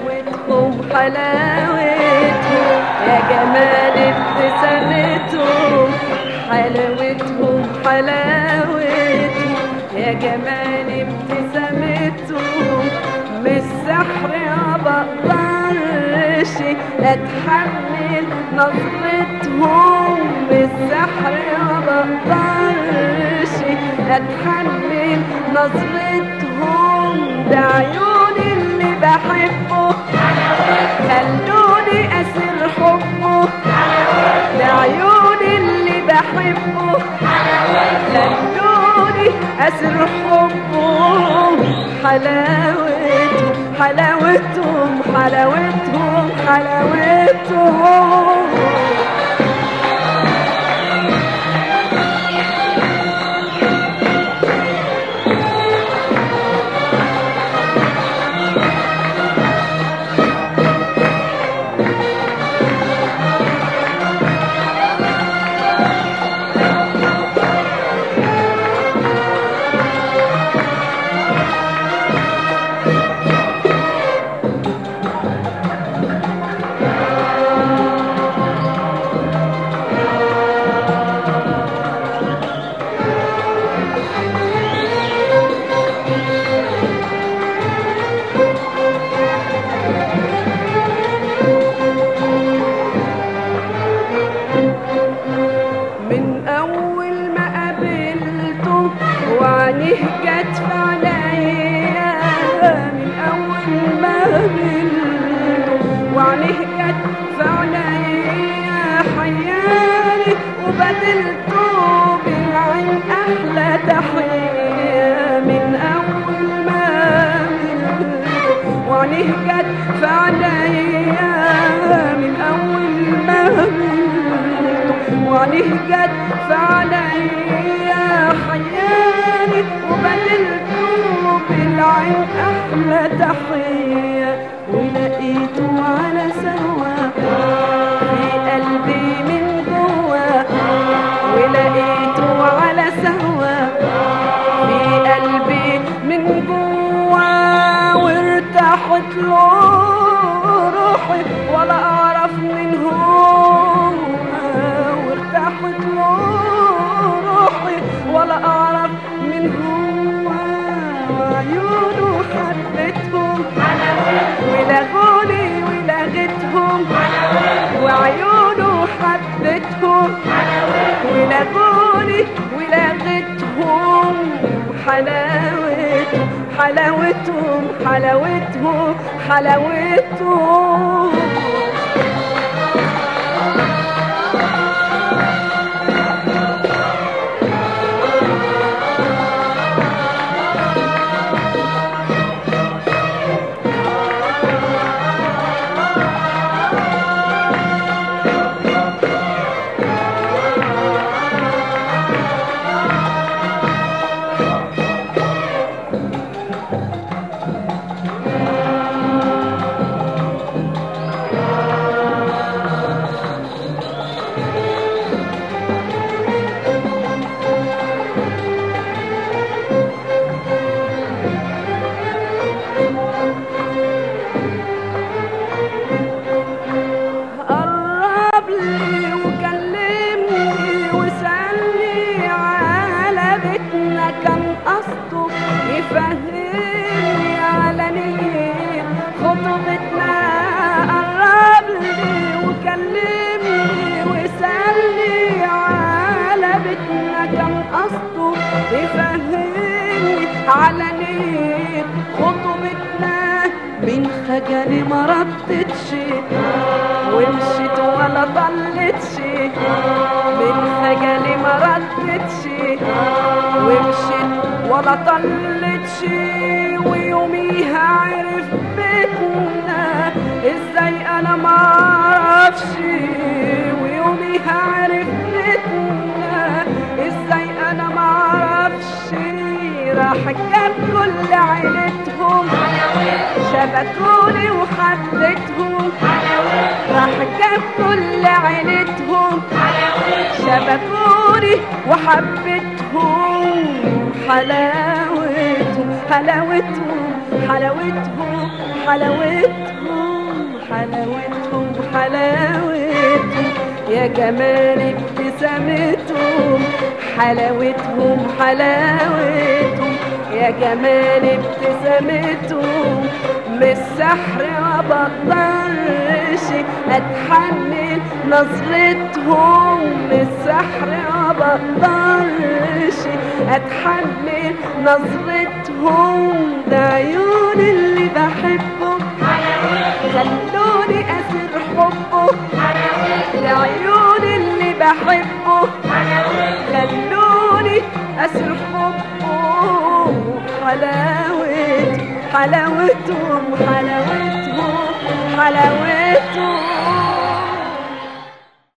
حلاوتهم حلاوتهم يا جمال ابتسامتهم حلاوتهم حلاوتهم يا جمال ابتسامتهم من السحر ما بقدرش اتحمل نظرتهم من السحر ما بقدرش اتحمل نظرتهم ده عيوني اللي بحبه خلوني اسر حبه ده عيوني اللي بحبه خلوني اسر حبه حلاوتهم حلاوتهم حلاوتهم حلاوتهم من اول ما قابلته وعينيه جت في عينيا من اول ما قابلته وعينيه جت في عينيا حياني وبدلته بالعين احلى تحيه من اول ما قابلته وعينيه جت في عينيا من اول ما قابلته وعليه جت فعليا حياني وبدلته بالعين احلى تحيه ولقيته على سوا في قلبي من جوا ولقيته على سوا في قلبي من جوا وارتاحت له روحي ولا اعرف من هو وارتاحت له روحي ولا اعرف من هو وعيونه حبتهم ولغوني ولغتهم وعيونه حبتهم ولغوني ولغتهم حلاوتهم حلاوتهم حلاوتهم حلاوتهم قرب لي وكلمني وسألني على بيتنا كان قصده يفهمني على نية خطوبتنا قرب لي وكلمني وسألني على بيتنا كان قصده يفهمني على نية خطوبتنا من خجلي ما ردتش ومشيت ولا طلتش من خجلي ما ردتش ومشيت ولا طلتش ويوميها عرف بيتنا ازاي انا ما اعرفش ويوميها عرف بيتنا ازاي انا ما اعرفش راح جاب كل عيلتهم شبكوني وحدتهم راح جاب كل عيلتهم شبكوني وحبتهم حلاوتهم حلاوتهم حلاوتهم حلاوتهم حلاوتهم حلاوتهم يا جمال ابتسامتهم حلاوتهم حلاوتهم يا جمال ابتسامتهم من السحر ما بقدرش اتحمل نظرتهم من السحر ما بقدرش اتحمل نظرتهم ده عيون اللي بحبه خلوني اسر حبه ده عيون اللي بحبه خلوني اسر حبه حلاوته حلاوتهم حلاوتهم حلاوتهم